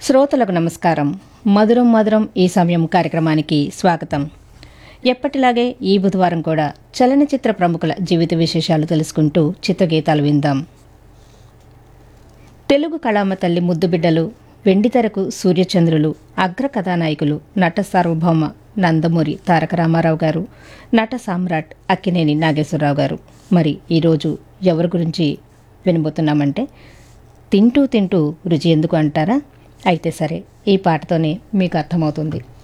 శ్రోతలకు నమస్కారం మధురం మధురం ఈ సమయం కార్యక్రమానికి స్వాగతం ఎప్పటిలాగే ఈ బుధవారం కూడా చలనచిత్ర ప్రముఖుల జీవిత విశేషాలు తెలుసుకుంటూ చిత్రగీతాలు విందాం తెలుగు కళామ తల్లి ముద్దుబిడ్డలు వెండితెరకు సూర్యచంద్రులు అగ్ర కథానాయకులు నట సార్వభౌమ నందమూరి తారక రామారావు గారు నట సామ్రాట్ అక్కినేని నాగేశ్వరరావు గారు మరి ఈరోజు ఎవరి గురించి వినబోతున్నామంటే తింటూ తింటూ రుచి ఎందుకు అంటారా అయితే సరే ఈ పాటతోనే మీకు అర్థమవుతుంది